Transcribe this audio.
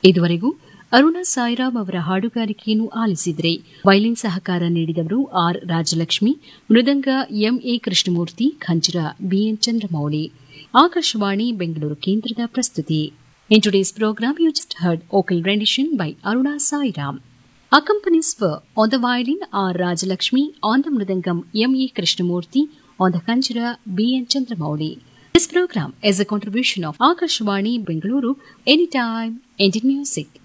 ಇದುವರೆಗೂ ಅರುಣಾ ಸಾಯಿರಾಮ್ ಅವರ ಹಾಡುಗಾರಿಕೆಯನ್ನು ಆಲಿಸಿದರೆ ವೈಲಿನ್ ಸಹಕಾರ ನೀಡಿದವರು ಆರ್ ರಾಜಲಕ್ಷ್ಮಿ ಮೃದಂಗ ಎಂಎ ಕೃಷ್ಣಮೂರ್ತಿ ಖಂಜರ ಬಿಎನ್ ಚಂದ್ರಮೌಳಿ ಆಕಾಶವಾಣಿ ಬೆಂಗಳೂರು ಕೇಂದ್ರದ ಪ್ರಸ್ತುತಿ in today's programme you just heard vocal rendition by Aruna Sairam Accompanies were on the violin R. Rajalakshmi, on the mridangam M. E. Krishnamurti, on the kanjira B. N. Chandramouli. This program is a contribution of Akashvani Bengaluru, Anytime, Indian Music.